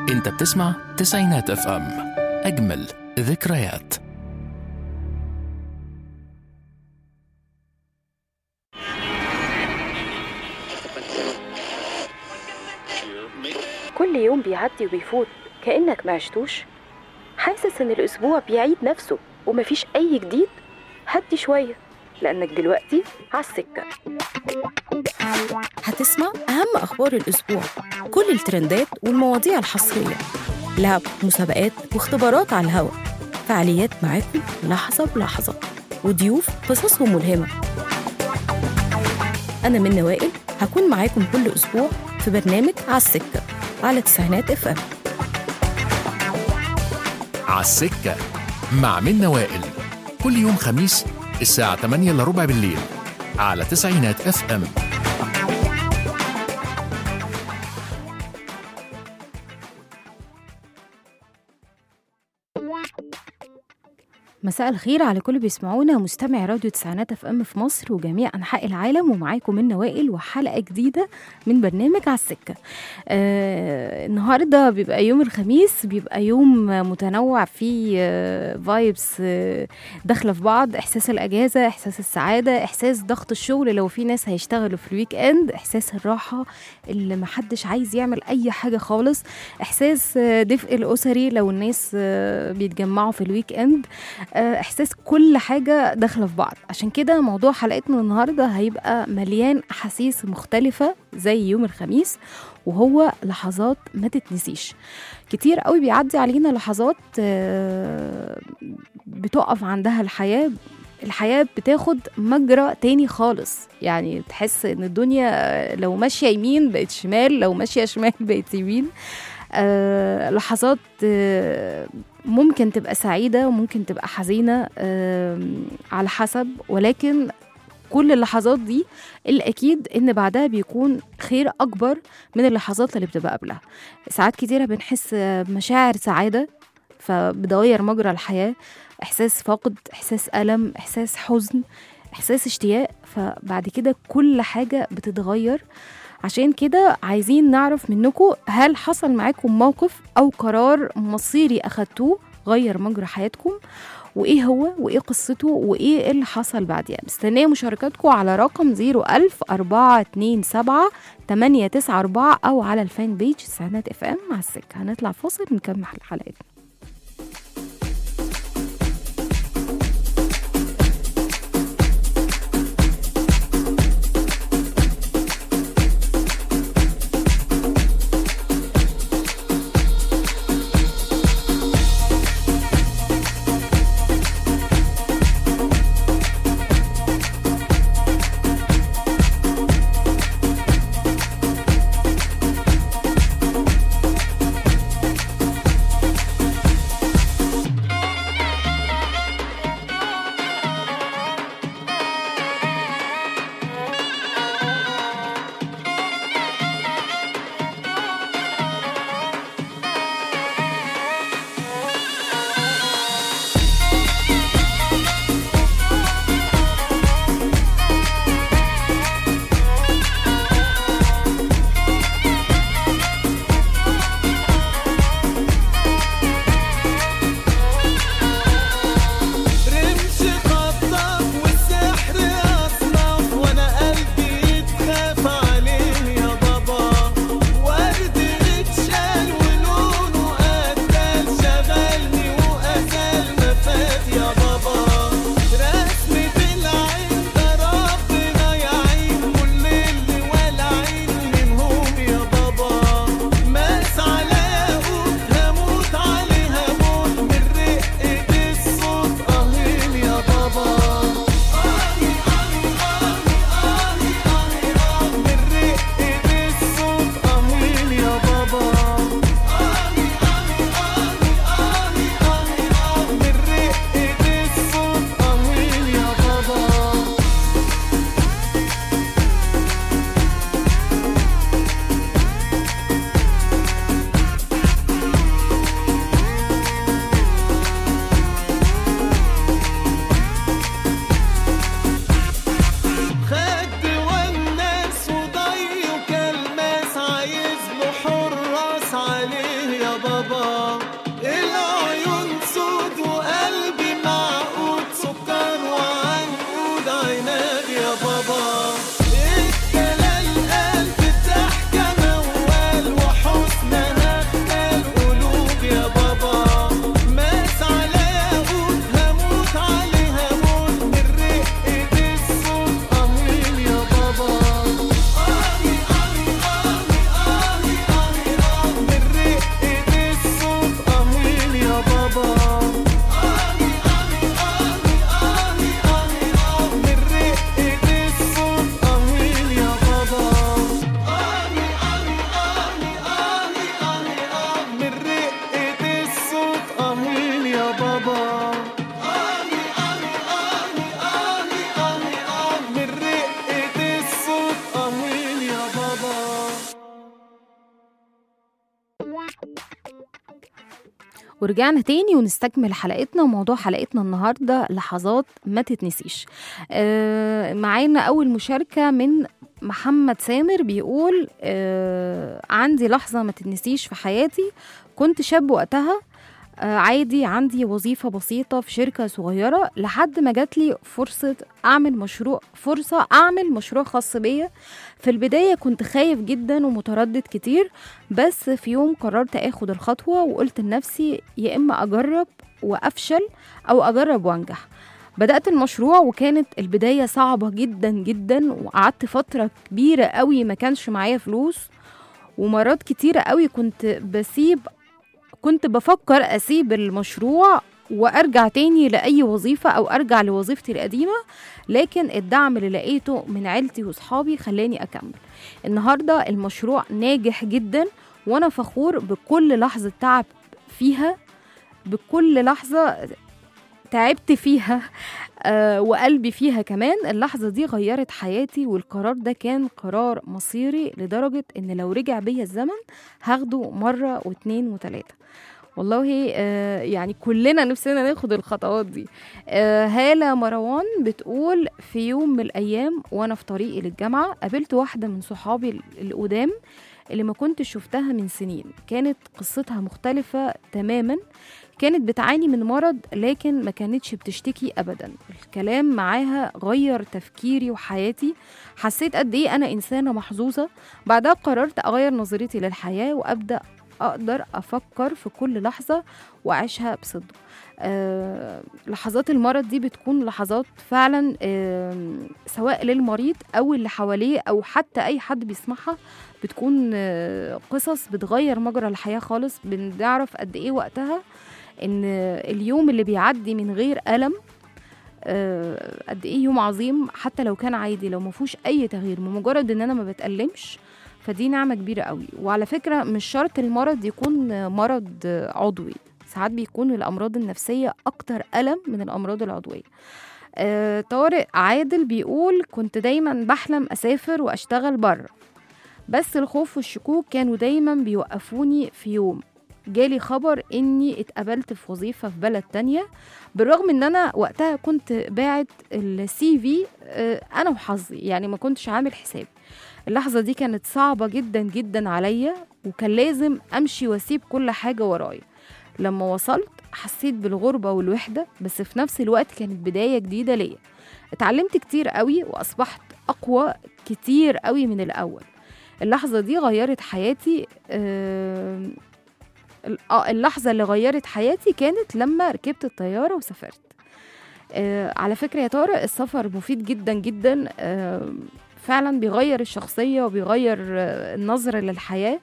انت بتسمع تسعينات اف ام اجمل ذكريات كل يوم بيعدي وبيفوت كأنك ما عشتوش حاسس إن الأسبوع بيعيد نفسه ومفيش أي جديد هدي شوية لأنك دلوقتي عالسكة هتسمع أهم أخبار الأسبوع كل الترندات والمواضيع الحصرية لعب مسابقات واختبارات على الهوا فعاليات معاكم لحظة بلحظة وضيوف قصصهم ملهمة أنا من وائل هكون معاكم كل أسبوع في برنامج على السكة على تسعينات اف ام عالسكة مع منى وائل كل يوم خميس الساعة 8 إلا ربع بالليل على تسعينات اف ام مساء الخير على كل بيسمعونا مستمع راديو تسعينات اف ام في مصر وجميع انحاء العالم ومعاكم من وائل وحلقه جديده من برنامج على السكه. آه النهارده بيبقى يوم الخميس بيبقى يوم متنوع فيه آه فايبس آه داخله في بعض احساس الاجازه احساس السعاده احساس ضغط الشغل لو في ناس هيشتغلوا في الويك اند احساس الراحه اللي محدش عايز يعمل اي حاجه خالص احساس آه، دفء الاسري لو الناس آه، بيتجمعوا في الويك اند آه، احساس كل حاجه داخله في بعض عشان كده موضوع حلقتنا النهارده هيبقى مليان احاسيس مختلفه زي يوم الخميس وهو لحظات ما تتنسيش كتير قوي بيعدي علينا لحظات آه، بتقف عندها الحياه الحياة بتاخد مجرى تاني خالص يعني تحس ان الدنيا لو ماشية يمين بقت شمال لو ماشية شمال بقت يمين آه لحظات آه ممكن تبقى سعيدة وممكن تبقى حزينة آه على حسب ولكن كل اللحظات دي الأكيد إن بعدها بيكون خير أكبر من اللحظات اللي بتبقى قبلها ساعات كتيرة بنحس مشاعر سعادة فبتغير مجرى الحياة إحساس فقد إحساس ألم إحساس حزن إحساس اشتياق فبعد كده كل حاجة بتتغير عشان كده عايزين نعرف منكم هل حصل معاكم موقف أو قرار مصيري أخدتوه غير مجرى حياتكم وإيه هو وإيه قصته وإيه اللي حصل بعديها مستنية مشاركاتكم على رقم 01000 427 894 أو على الفان بيج تسعينات اف ام مع السكة هنطلع فاصل نكمل حلقتنا يابا ورجعنا تاني ونستكمل حلقتنا وموضوع حلقتنا النهارده لحظات ما تتنسيش آه معانا اول مشاركه من محمد سامر بيقول آه عندي لحظه ما تتنسيش في حياتي كنت شاب وقتها آه عادي عندي وظيفة بسيطة في شركة صغيرة لحد ما جات لي فرصة أعمل مشروع فرصة أعمل مشروع خاص بيا في البداية كنت خايف جدا ومتردد كتير بس في يوم قررت اخد الخطوة وقلت لنفسي يا اما اجرب وافشل او اجرب وانجح بدأت المشروع وكانت البداية صعبة جدا جدا وقعدت فترة كبيرة قوي ما كانش معايا فلوس ومرات كتيرة قوي كنت بسيب كنت بفكر أسيب المشروع وأرجع تاني لأي وظيفة أو أرجع لوظيفتي القديمة لكن الدعم اللي لقيته من عيلتي وصحابي خلاني أكمل النهاردة المشروع ناجح جدا وأنا فخور بكل لحظة تعب فيها بكل لحظة تعبت فيها آه وقلبي فيها كمان اللحظة دي غيرت حياتي والقرار ده كان قرار مصيري لدرجة إن لو رجع بيا الزمن هاخده مرة واتنين وتلاتة والله آه يعني كلنا نفسنا ناخد الخطوات دي آه هالة مروان بتقول في يوم من الأيام وأنا في طريقي للجامعة قابلت واحدة من صحابي ال- القدام اللي ما كنت شفتها من سنين كانت قصتها مختلفة تماما كانت بتعاني من مرض لكن ما كانتش بتشتكي أبدا الكلام معاها غير تفكيري وحياتي حسيت قد إيه أنا إنسانة محظوظة بعدها قررت أغير نظرتي للحياة وأبدأ أقدر أفكر في كل لحظة وأعيشها بصدق آه لحظات المرض دي بتكون لحظات فعلا آه سواء للمريض أو اللي حواليه أو حتى أي حد بيسمعها بتكون آه قصص بتغير مجرى الحياة خالص بنعرف قد إيه وقتها إن اليوم اللي بيعدي من غير ألم آه، قد ايه يوم عظيم حتى لو كان عادي لو ما فيهوش اي تغيير بمجرد ان انا ما بتألمش فدي نعمة كبيرة قوي وعلى فكرة مش شرط المرض يكون مرض عضوي ساعات بيكون الأمراض النفسية أكتر ألم من الأمراض العضوية آه، طارق عادل بيقول كنت دايما بحلم أسافر وأشتغل بره بس الخوف والشكوك كانوا دايما بيوقفوني في يوم جالي خبر اني اتقبلت في وظيفة في بلد تانية بالرغم ان انا وقتها كنت باعت السي في آه، انا وحظي يعني ما كنتش عامل حسابي اللحظة دي كانت صعبة جدا جدا عليا وكان لازم امشي واسيب كل حاجة ورايا لما وصلت حسيت بالغربة والوحدة بس في نفس الوقت كانت بداية جديدة ليا اتعلمت كتير قوي واصبحت اقوى كتير قوي من الاول اللحظة دي غيرت حياتي آم، ال- آه، اللحظة اللي غيرت حياتي كانت لما ركبت الطيارة وسافرت آه على فكرة يا طارق السفر مفيد جدا جدا آه فعلا بيغير الشخصية وبيغير آه النظرة للحياة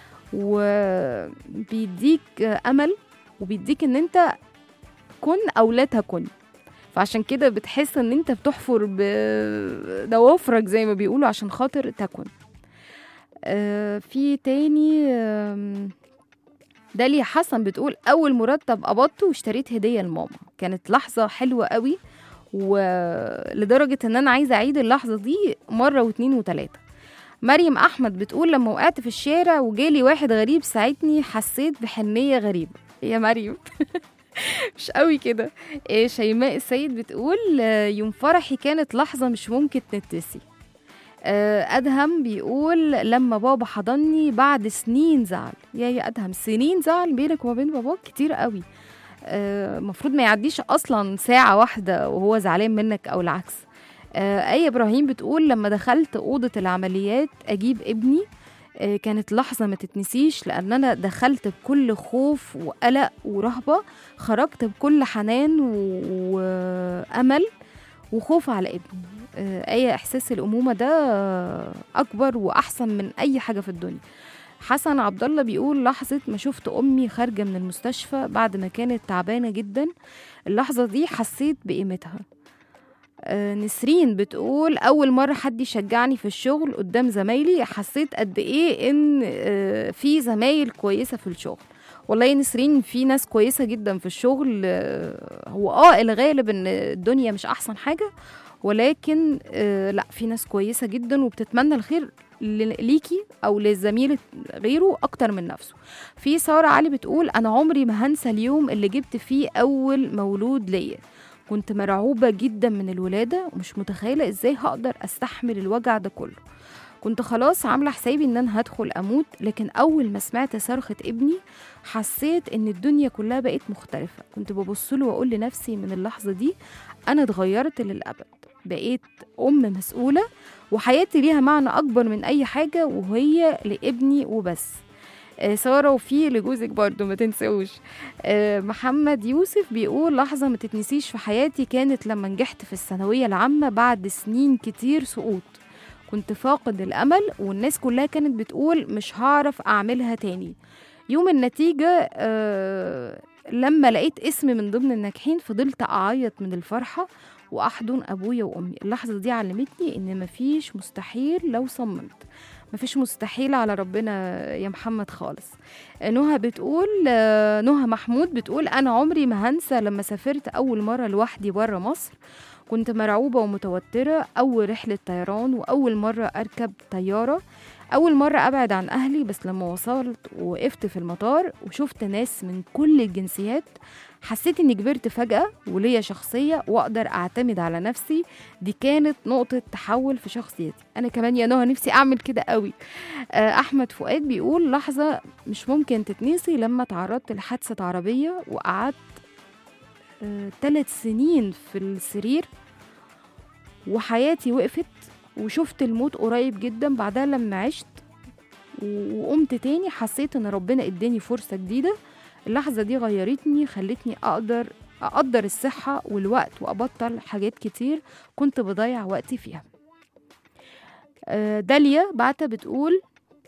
وبيديك آه أمل وبيديك إن أنت كن أو لا تكن فعشان كده بتحس إن أنت بتحفر بضوافرك زي ما بيقولوا عشان خاطر تكن آه في تاني آم، داليا حسن بتقول اول مرتب قبضته واشتريت هديه لماما كانت لحظه حلوه قوي ولدرجه ان انا عايزه اعيد اللحظه دي مره واتنين وتلاته مريم احمد بتقول لما وقعت في الشارع وجالي واحد غريب ساعدني حسيت بحنيه غريبه يا مريم مش قوي كده إيه، شيماء السيد بتقول آه، يوم فرحي كانت لحظه مش ممكن تتنسي آه، ادهم بيقول لما بابا حضني بعد سنين زعل يا يا ادهم سنين زعل بينك وما بين باباك كتير قوي المفروض ما يعديش اصلا ساعه واحده وهو زعلان منك او العكس آه، اي ابراهيم بتقول لما دخلت اوضه العمليات اجيب ابني آه، كانت لحظه ما تتنسيش لان انا دخلت بكل خوف وقلق ورهبه خرجت بكل حنان و- وامل وخوف على ابني آه، اي احساس الامومه ده آه، اكبر واحسن من اي حاجه في الدنيا حسن عبد الله بيقول لحظه ما شفت امي خارجه من المستشفى بعد ما كانت تعبانه جدا اللحظه دي حسيت بقيمتها آه، نسرين بتقول اول مره حد يشجعني في الشغل قدام زمايلي حسيت قد ايه ان آه، في زمايل كويسه في الشغل والله يا نسرين في ناس كويسه جدا في الشغل آه، هو اه الغالب ان الدنيا مش احسن حاجه ولكن آه لا في ناس كويسه جدا وبتتمنى الخير ل- ليكي او لزميل غيره اكتر من نفسه في ساره علي بتقول انا عمري ما هنسى اليوم اللي جبت فيه اول مولود ليا كنت مرعوبه جدا من الولاده ومش متخيله ازاي هقدر استحمل الوجع ده كله كنت خلاص عامله حسابي ان انا هدخل اموت لكن اول ما سمعت صرخه ابني حسيت ان الدنيا كلها بقت مختلفه كنت ببص له واقول لنفسي من اللحظه دي انا اتغيرت للابد بقيت ام مسؤوله وحياتي ليها معنى اكبر من اي حاجه وهي لابني وبس آه، ساره وفي لجوزك برضو ما تنسوش آه، محمد يوسف بيقول لحظه ما تتنسيش في حياتي كانت لما نجحت في الثانويه العامه بعد سنين كتير سقوط كنت فاقد الامل والناس كلها كانت بتقول مش هعرف اعملها تاني يوم النتيجه آه، لما لقيت اسمي من ضمن الناجحين فضلت اعيط من الفرحه واحضن ابويا وامي اللحظه دي علمتني ان مفيش مستحيل لو صممت مفيش مستحيل على ربنا يا محمد خالص نهى بتقول آه، نهى محمود بتقول انا عمري ما هنسى لما سافرت اول مره لوحدي بره مصر كنت مرعوبه ومتوتره اول رحله طيران واول مره اركب طياره اول مره ابعد عن اهلي بس لما وصلت ووقفت في المطار وشفت ناس من كل الجنسيات حسيت اني كبرت فجاه وليا شخصيه واقدر اعتمد على نفسي دي كانت نقطه تحول في شخصيتي انا كمان يا نهى نفسي اعمل كده قوي آه، احمد فؤاد بيقول لحظه مش ممكن تتنسي لما تعرضت لحادثه عربيه وقعدت ثلاث سنين في السرير وحياتي وقفت وشفت الموت قريب جدا بعدها لما عشت وقمت تاني حسيت ان ربنا اداني فرصة جديدة اللحظة دي غيرتني خلتني اقدر اقدر الصحة والوقت وابطل حاجات كتير كنت بضيع وقتي فيها آه، داليا بعتها بتقول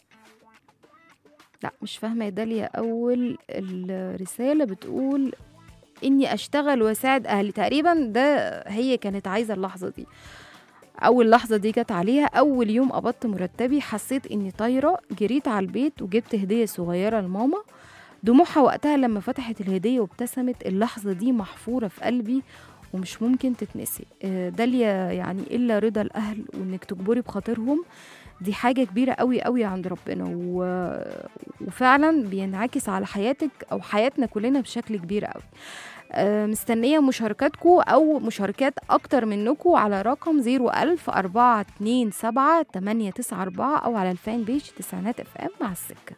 لا مش فاهمة يا داليا أول الرسالة بتقول إني أشتغل وأساعد أهلي تقريبا ده هي كانت عايزة اللحظة دي أول لحظة دي جت عليها أول يوم قبضت مرتبي حسيت إني طايرة جريت على البيت وجبت هدية صغيرة لماما دموعها وقتها لما فتحت الهدية وابتسمت اللحظة دي محفورة في قلبي ومش ممكن تتنسي آه، داليا يعني إلا رضا الأهل وإنك تجبري بخاطرهم دي حاجة كبيرة قوي قوي عند ربنا و... وفعلا بينعكس على حياتك أو حياتنا كلنا بشكل كبير قوي آه، مستنية مشاركاتكم أو مشاركات أكتر منكم على رقم 01000 427 894 أو على الفان بيج تسعينات اف ام مع السكة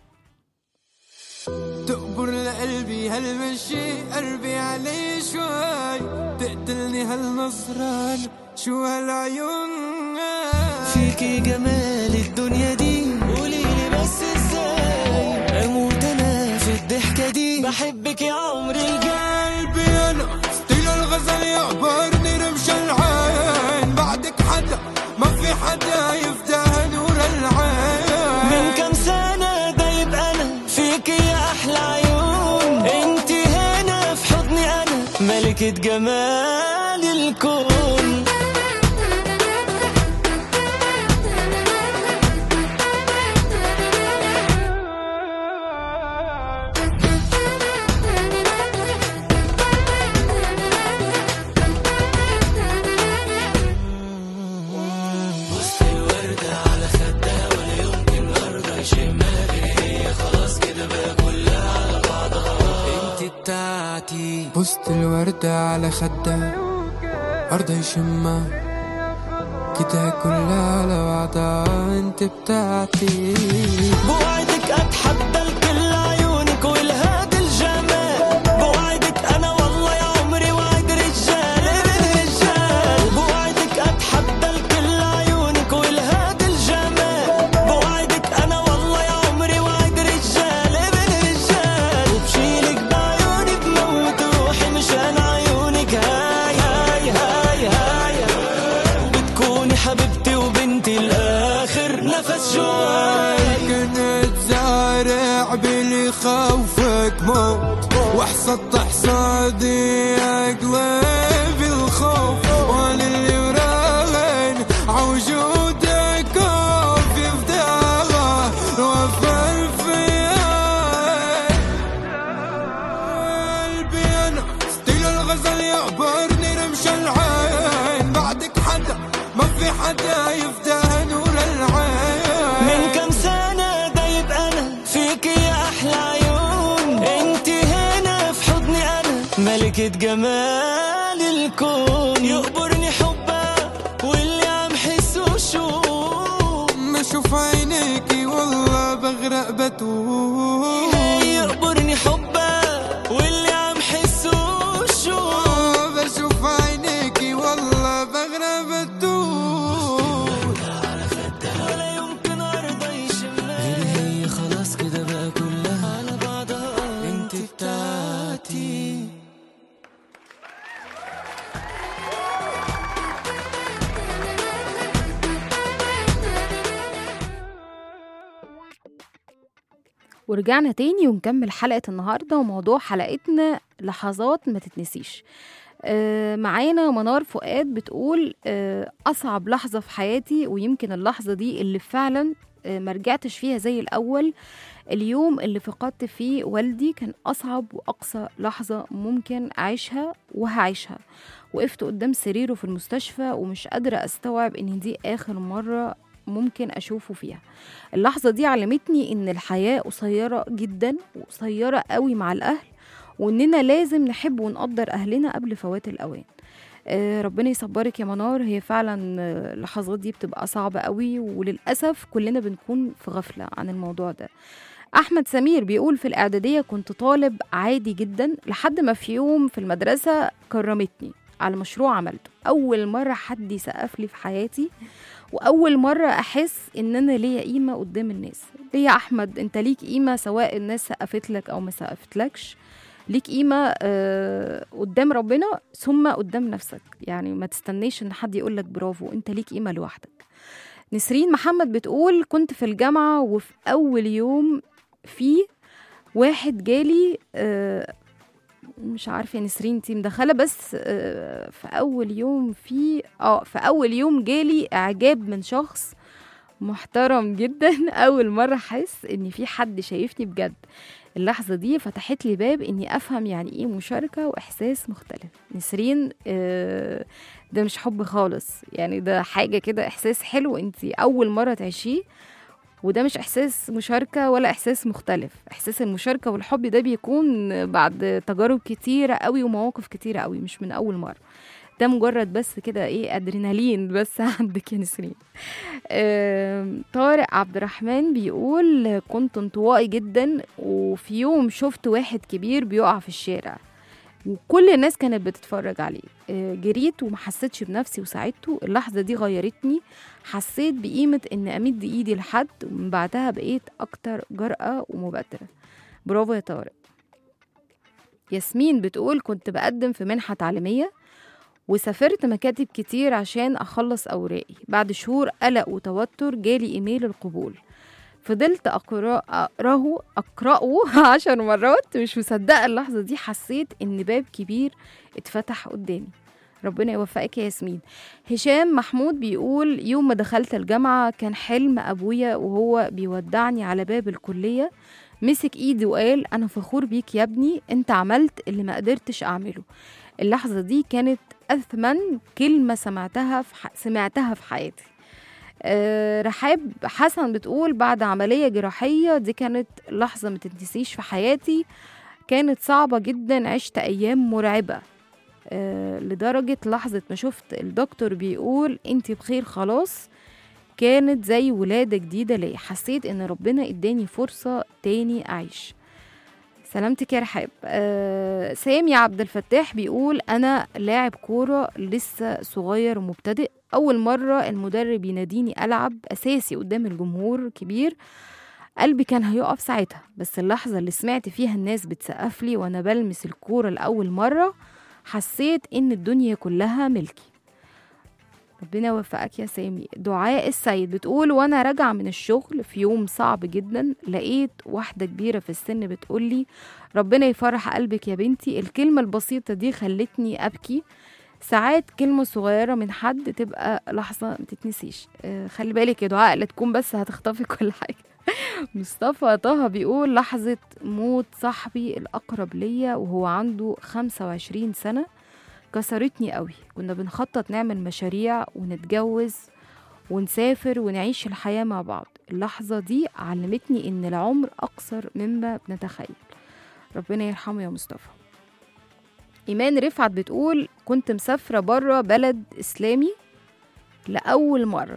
تقبر لقلبي هالمشي قلبي علي شوي تقتلني هالنظرة شو هالعيون فيكي جمال الدنيا دي قوليلي بس ازاي اموت انا في الضحكة دي بحبك يا عمري قلبي انا ستيل الغزل يعبرني رمش العين بعدك حدا ما في حدا يفتح نور العين من كم سنة دايب انا فيك يا احلى عيون انت هنا في حضني انا ملكة جمال الكون انت بتاعتي بوست الوردة على خدها أرض يشمها كده كلها على بعضها انت بتاعتي بوعدك اتحدى الكل عيونك والهاد الجمال بوعدك انا والله يا عمري وعد رجال ابن رجال بوعدك اتحدى الكل عيونك والهاد الجمال بوعدك انا والله يا عمري وعد رجال ابن رجال وبشيلك بعيوني بموت روحي مشان عيونك هاي هاي هاي هاي بتكوني حبيبتي وبنتي الاخر نفس جواي كنت زارع بلي خوفك موت وحصدت حصادي اقلب الخوف وانا اللي وراهن عوجودك في فداها وفر فيها قلبي انا ستيل الغزل يعبرني رمش العين بعدك حدا ما في حدا يفتح نور العين ملكة جمال الكون يقبرني حبها واللي عم حسه شوق ما اشوف عينيكي والله بغرق بتوه يقبرني حبها واللي عم حسه شوق بشوف عينيكي والله بغرق بتوه ولا يمكن ارضى يشمها غيري هي خلاص كده بقى كلها على بعضها انت بتاعتي ورجعنا تاني ونكمل حلقة النهاردة وموضوع حلقتنا لحظات ما تتنسيش آه، معانا منار فؤاد بتقول آه، أصعب لحظة في حياتي ويمكن اللحظة دي اللي فعلا آه، ما رجعتش فيها زي الأول اليوم اللي فقدت فيه والدي كان أصعب وأقصى لحظة ممكن أعيشها وهعيشها وقفت قدام سريره في المستشفى ومش قادرة أستوعب إن دي آخر مرة ممكن أشوفه فيها اللحظة دي علمتني إن الحياة قصيرة جدا وقصيرة قوي مع الأهل وإننا لازم نحب ونقدر أهلنا قبل فوات الأوان آه، ربنا يصبرك يا منار هي فعلا آه، اللحظات دي بتبقى صعبة قوي وللأسف كلنا بنكون في غفلة عن الموضوع ده أحمد سمير بيقول في الإعدادية كنت طالب عادي جدا لحد ما في يوم في المدرسة كرمتني على مشروع عملته أول مرة حد يسقف لي في حياتي واول مره احس ان انا ليا قيمه قدام الناس ليه يا احمد انت ليك قيمه سواء الناس سقفت لك او ما سقفتلكش ليك قيمه آه قدام ربنا ثم قدام نفسك يعني ما تستنيش ان حد يقول لك برافو انت ليك قيمه لوحدك نسرين محمد بتقول كنت في الجامعه وفي اول يوم فيه واحد جالي آه مش عارفه يا نسرين انتي مدخله بس آه، في اول يوم في اه في اول يوم جالي اعجاب من شخص محترم جدا اول مره احس ان في حد شايفني بجد اللحظه دي فتحت لي باب اني افهم يعني ايه مشاركه واحساس مختلف نسرين آه، ده مش حب خالص يعني ده حاجه كده احساس حلو انتي اول مره تعيشيه وده مش احساس مشاركه ولا احساس مختلف احساس المشاركه والحب ده بيكون بعد تجارب كتيره قوي ومواقف كتيره قوي مش من اول مره ده مجرد بس كده ايه ادرينالين بس عندك يا نسرين آم، طارق عبد الرحمن بيقول كنت انطوائي جدا وفي يوم شفت واحد كبير بيقع في الشارع وكل الناس كانت بتتفرج عليه آه، جريت وما حسيتش بنفسي وساعدته اللحظة دي غيرتني حسيت بقيمة إن أمد إيدي لحد ومن بعدها بقيت أكتر جرأة ومبادرة برافو يا طارق ياسمين بتقول كنت بقدم في منحة تعليمية وسافرت مكاتب كتير عشان أخلص أوراقي بعد شهور قلق وتوتر جالي إيميل القبول فضلت أقرأ أقرأه أقرأه عشر مرات مش مصدقة اللحظة دي حسيت إن باب كبير اتفتح قدامي ربنا يوفقك يا ياسمين هشام محمود بيقول يوم ما دخلت الجامعة كان حلم أبويا وهو بيودعني على باب الكلية مسك إيدي وقال أنا فخور بيك يا ابني أنت عملت اللي ما قدرتش أعمله اللحظة دي كانت أثمن كلمة سمعتها في ح... سمعتها في حياتي أه رحاب حسن بتقول بعد عملية جراحية دي كانت لحظة ما تنتسيش في حياتي كانت صعبة جدا عشت أيام مرعبة أه لدرجة لحظة ما شفت الدكتور بيقول انت بخير خلاص كانت زي ولادة جديدة ليا حسيت ان ربنا اداني فرصة تاني اعيش سلامتك يا رحاب آه سامي عبد الفتاح بيقول انا لاعب كوره لسه صغير ومبتدئ اول مره المدرب يناديني العب اساسي قدام الجمهور كبير قلبي كان هيقف ساعتها بس اللحظه اللي سمعت فيها الناس بتسقف لي وانا بلمس الكوره لاول مره حسيت ان الدنيا كلها ملكي ربنا يوفقك يا سامي دعاء السيد بتقول وانا راجعه من الشغل في يوم صعب جدا لقيت واحده كبيره في السن بتقولي ربنا يفرح قلبك يا بنتي الكلمه البسيطه دي خلتني ابكي ساعات كلمة صغيرة من حد تبقى لحظة ما تتنسيش آه، خلي بالك يا دعاء لا تكون بس هتخطفك ولا حاجة مصطفى طه بيقول لحظة موت صاحبي الأقرب ليا وهو عنده 25 سنة كسرتني قوي كنا بنخطط نعمل مشاريع ونتجوز ونسافر ونعيش الحياة مع بعض اللحظة دي علمتني إن العمر أقصر مما بنتخيل ربنا يرحمه يا مصطفى إيمان رفعت بتقول كنت مسافرة بره بلد إسلامي لأول مرة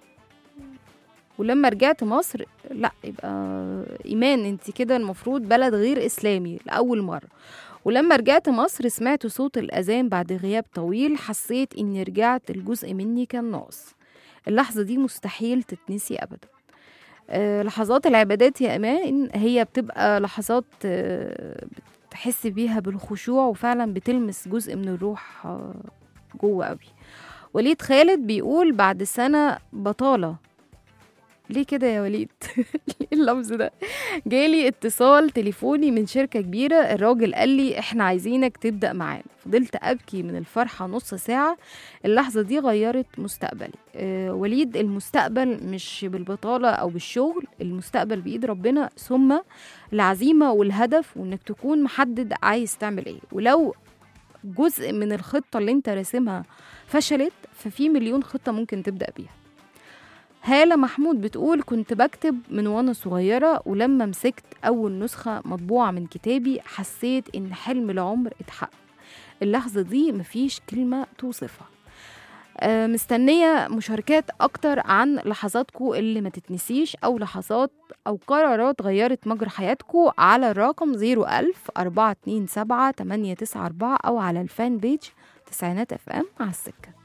ولما رجعت مصر لا يبقى إيمان انت كده المفروض بلد غير إسلامي لأول مرة ولما رجعت مصر سمعت صوت الأذان بعد غياب طويل حسيت إني رجعت الجزء مني كان ناقص اللحظة دي مستحيل تتنسي أبدا آه، لحظات العبادات يا إيمان هي بتبقى لحظات آه، بتحس بيها بالخشوع وفعلا بتلمس جزء من الروح آه، جوه قوي وليد خالد بيقول بعد سنة بطالة ليه كده يا وليد ليه اللفظ ده جالي اتصال تليفوني من شركة كبيرة الراجل قال لي احنا عايزينك تبدأ معانا فضلت أبكي من الفرحة نص ساعة اللحظة دي غيرت مستقبلي أه وليد المستقبل مش بالبطالة أو بالشغل المستقبل بإيد ربنا ثم العزيمة والهدف وإنك تكون محدد عايز تعمل إيه ولو جزء من الخطة اللي انت راسمها فشلت ففي مليون خطة ممكن تبدأ بيها هالة محمود بتقول كنت بكتب من وانا صغيرة ولما مسكت أول نسخة مطبوعة من كتابي حسيت إن حلم العمر اتحقق اللحظة دي مفيش كلمة توصفها آه، مستنية مشاركات أكتر عن لحظاتكم اللي ما تتنسيش أو لحظات أو قرارات غيرت مجرى حياتكم على الرقم 01000 427 894 أو على الفان بيج تسعينات اف ام على السكة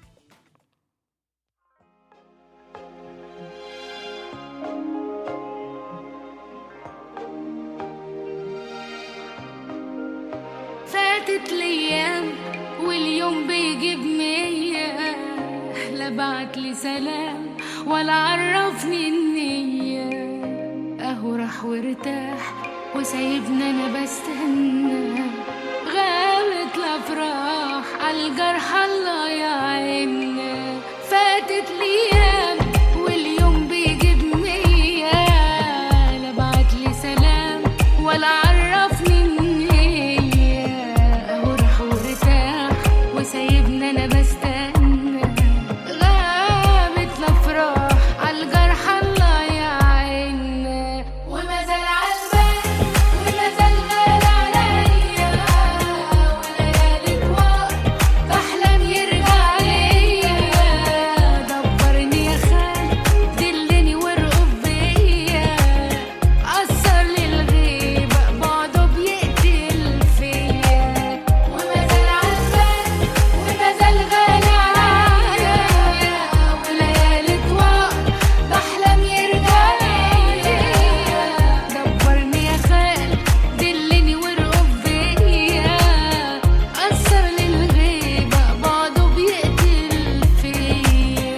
فاتت الايام واليوم بيجيب مية لا بعت لي سلام ولا عرفني النية اهو راح وارتاح وسايبني انا بستنى غابت الافراح عالجرح الله يعيننا فاتت الايام واليوم بيجيب مية لا بعت لي سلام ولا عرفني النية اهو راح وارتاح وسايبني انا بستنى غابت الافراح عالجرح الله يعيننا وما زال عالبال وما زال غالي عليا وليالي طوال بحلم يرجع ليا دبرني يا خال دلني وارقب بيا أثر للغيبة بعده بيقتل فيا وما زال عالبال وما زال غالي عليا وليالي طوال بحلم يرجع ليا دبرني يا خال دلني وارقب بيا أثر للغيبة بعده بيقتل فيا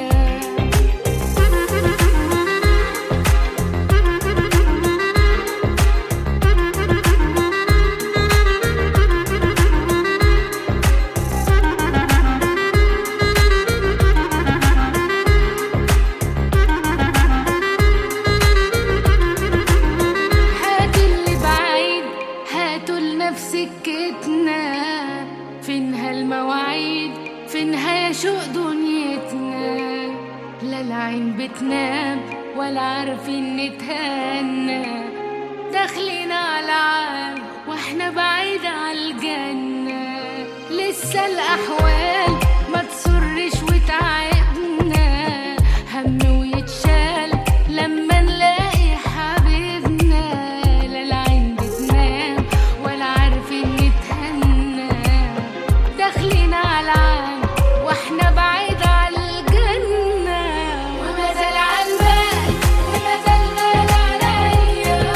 هاتوا اللي بعيد هاتوا لنفس سكتنا فينها المواعيد فينها شوق دنيتنا لا العين بتنام ولا عارفين نتهنى داخلين على عام واحنا بعيد على الجنة لسه الأحوال ما تسرش وتعبنا هم ويتشال لما نلاقي حبيبنا لا العين بتنام ولا عارفين نتهنى داخلين على عام واحنا بعيد على الجنة وما زال عالبال وما زال غالي عليا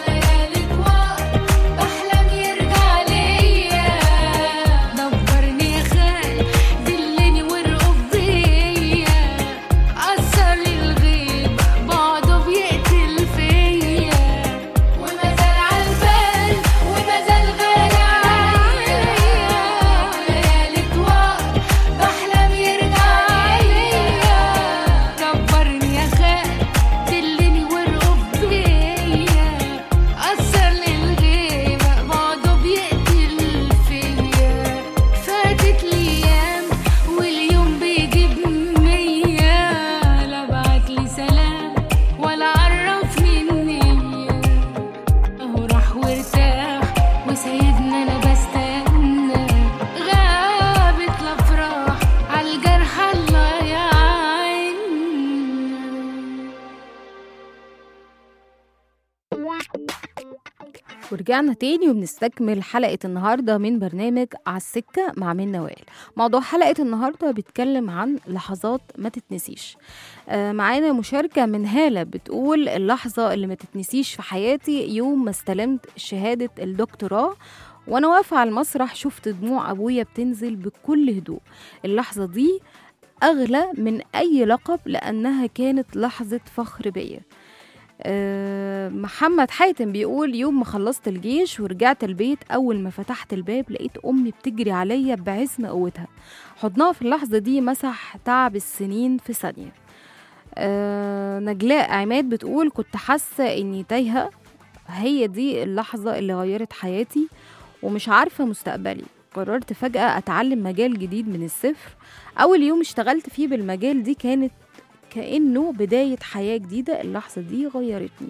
وليالي طوال بحلم يرجع ليا دبرني ورجعنا تاني وبنستكمل حلقة النهاردة من برنامج على السكة مع منى وائل موضوع حلقة النهاردة بيتكلم عن لحظات ما تتنسيش آه معانا مشاركة من هالة بتقول اللحظة اللي ما تتنسيش في حياتي يوم ما استلمت شهادة الدكتوراه وانا واقفة على المسرح شفت دموع ابويا بتنزل بكل هدوء اللحظة دي اغلى من اي لقب لانها كانت لحظة فخر بيا آه، محمد حاتم بيقول يوم ما خلصت الجيش ورجعت البيت أول ما فتحت الباب لقيت أمي بتجري عليا بعزم قوتها حضنها في اللحظة دي مسح تعب السنين في ثانية آه، نجلاء عماد بتقول كنت حاسة إني تايهة هي دي اللحظة اللي غيرت حياتي ومش عارفة مستقبلي قررت فجأة أتعلم مجال جديد من الصفر أول يوم اشتغلت فيه بالمجال دي كانت كأنه بداية حياة جديدة اللحظة دي غيرتني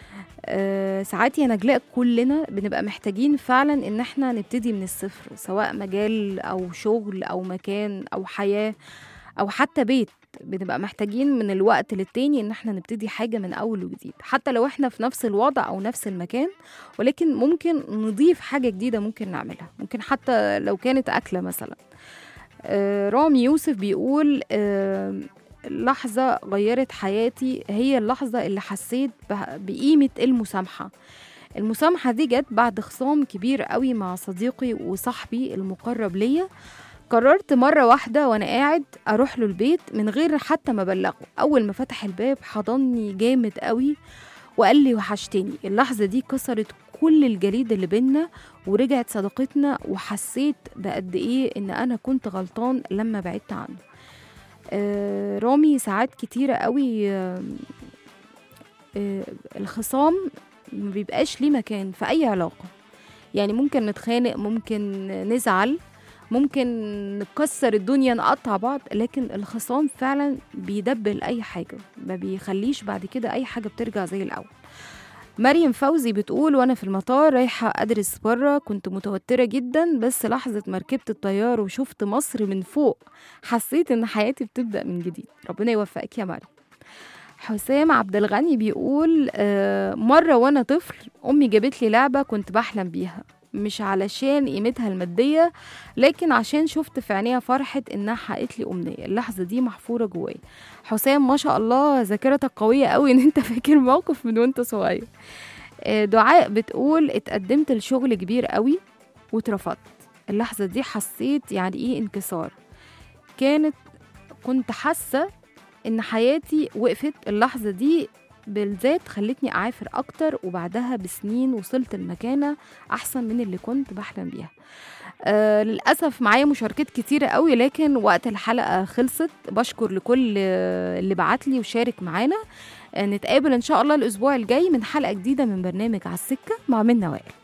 أه ساعات يا نجلاء كلنا بنبقى محتاجين فعلا ان احنا نبتدي من الصفر سواء مجال او شغل او مكان او حياة او حتى بيت بنبقى محتاجين من الوقت للتاني ان احنا نبتدي حاجة من اول وجديد حتى لو احنا في نفس الوضع او نفس المكان ولكن ممكن نضيف حاجة جديدة ممكن نعملها ممكن حتى لو كانت أكلة مثلا آه رامي يوسف بيقول آه لحظة غيرت حياتي هي اللحظة اللي حسيت ب- بقيمة المسامحة المسامحة دي جت بعد خصام كبير قوي مع صديقي وصاحبي المقرب ليا قررت مرة واحدة وأنا قاعد أروح له البيت من غير حتى ما أبلغه أول ما فتح الباب حضني جامد قوي وقال لي وحشتني اللحظة دي كسرت كل الجليد اللي بينا ورجعت صداقتنا وحسيت بقد إيه إن أنا كنت غلطان لما بعدت عنه آه، رامي ساعات كتيرة قوي آه، آه، الخصام ما بيبقاش ليه مكان في أي علاقة يعني ممكن نتخانق ممكن نزعل ممكن نكسر الدنيا نقطع بعض لكن الخصام فعلا بيدبل أي حاجة ما بيخليش بعد كده أي حاجة بترجع زي الأول مريم فوزي بتقول وانا في المطار رايحه ادرس بره كنت متوتره جدا بس لحظه ما ركبت الطياره وشفت مصر من فوق حسيت ان حياتي بتبدا من جديد ربنا يوفقك يا مريم حسام عبد الغني بيقول آه، مرة وأنا طفل أمي جابت لي لعبة كنت بحلم بيها مش علشان قيمتها المادية لكن عشان شفت في عينيها فرحة إنها حققت لي أمنية اللحظة دي محفورة جوايا حسام ما شاء الله ذاكرتك قوية قوي إن أنت فاكر موقف من وأنت صغير آه، دعاء بتقول اتقدمت لشغل كبير قوي واترفضت اللحظة دي حسيت يعني إيه انكسار كانت كنت حاسة إن حياتي وقفت اللحظة دي بالذات خلتني أعافر أكتر وبعدها بسنين وصلت لمكانة أحسن من اللي كنت بحلم بيها آه للأسف معايا مشاركات كتيرة قوي لكن وقت الحلقة خلصت بشكر لكل آه، اللي بعتلي وشارك معانا آه نتقابل إن شاء الله الأسبوع الجاي من حلقة جديدة من برنامج على السكة مع منى وائل